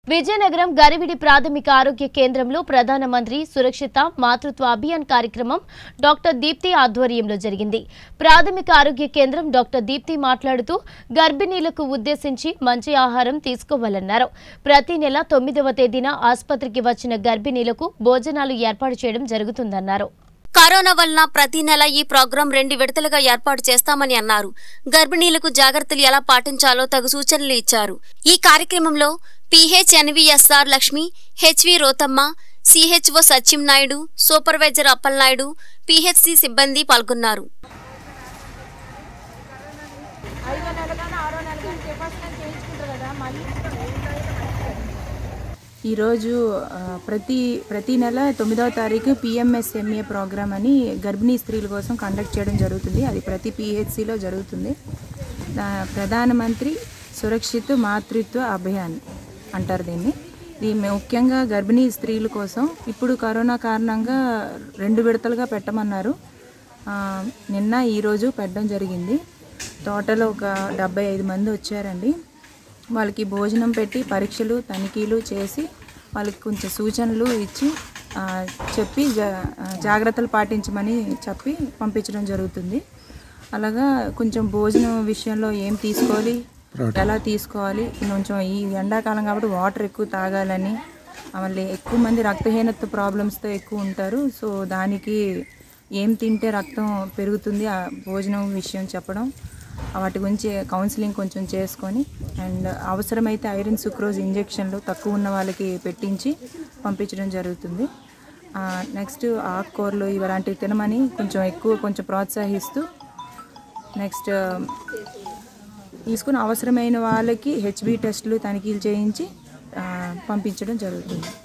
విజయనగరం గరివిడి ప్రాథమిక ఆరోగ్య కేంద్రంలో ప్రధానమంత్రి సురక్షిత మాతృత్వ అభియాన్ కార్యక్రమం డాక్టర్ దీప్తి ఆధ్వర్యంలో జరిగింది ప్రాథమిక ఆరోగ్య కేంద్రం డాక్టర్ దీప్తి మాట్లాడుతూ గర్భిణీలకు ఉద్దేశించి మంచి ఆహారం తీసుకోవాలన్నారు ప్రతి నెల తొమ్మిదవ తేదీన ఆసుపత్రికి వచ్చిన గర్భిణీలకు భోజనాలు ఏర్పాటు చేయడం జరుగుతుందన్నారు కరోనా వలన ప్రతి నెల ఈ ప్రోగ్రాం రెండు విడతలుగా ఏర్పాటు చేస్తామని అన్నారు గర్భిణీలకు జాగ్రత్తలు ఎలా పాటించాలో తగు సూచనలు ఇచ్చారు ఈ కార్యక్రమంలో PHNVSR Lakshmi HV Rothamma CHO సచిం నాయుడు సూపర్వైజర్ అప్పలనాయుడు పిహెచ్సి సిబ్బంది పాల్గొన్నారు ఐదో నెల కానీ ఆరో నెల కానీ కెపాసిటీ చేయించుకుంటారు కదా మళ్ళీ ఈరోజు ఆ, ప్రతి ప్రతి నెల తొమ్మిదవ తారీఖు పిఎంఎస్ఎంఏ ప్రోగ్రామ్ అని గర్భిణీ స్త్రీల కోసం కండక్ట్ చేయడం జరుగుతుంది అది ప్రతి పిహెచ్సిలో జరుగుతుంది దా- ప్రధానమంత్రి సురక్షిత మాతృత్వ అభియాన్ అంటారు దీన్ని ఇది ముఖ్యంగా గర్భిణీ స్త్రీల కోసం ఇప్పుడు కరోనా కారణంగా రెండు విడతలుగా పెట్టమన్నారు ఆ, నిన్న ఈరోజు పెట్టడం జరిగింది టోటల్ ఒక డెబ్బై ఐదు మంది వచ్చారండి వాళ్ళకి భోజనం పెట్టి పరీక్షలు తనిఖీలు చేసి వాళ్ళకి కొంచెం సూచనలు ఇచ్చి ఆ, చెప్పి జా ఆ, జాగ్రత్తలు పాటించమని చెప్పి పంపించడం జరుగుతుంది అలాగా కొంచెం భోజనం విషయంలో ఏం తీసుకోవాలి ఎలా తీసుకోవాలి కొంచెం ఈ ఎండాకాలం కాబట్టి వాటర్ ఎక్కువ తాగాలని మళ్ళీ ఎక్కువ మంది రక్తహీనత ప్రాబ్లమ్స్తో ఎక్కువ ఉంటారు సో దానికి ఏం తింటే రక్తం పెరుగుతుంది ఆ భోజనం విషయం చెప్పడం వాటి గురించి కౌన్సిలింగ్ కొంచెం చేసుకొని అండ్ అవసరమైతే ఐరన్ సుక్రోజ్ ఇంజెక్షన్లు తక్కువ ఉన్న వాళ్ళకి పెట్టించి పంపించడం జరుగుతుంది నెక్స్ట్ ఆకుకూరలు ఇలాంటివి తినమని కొంచెం ఎక్కువ కొంచెం ప్రోత్సహిస్తూ నెక్స్ట్ తీసుకుని అవసరమైన వాళ్ళకి హెచ్బి టెస్టులు తనిఖీలు చేయించి ఆ, పంపించడం జరుగుతుంది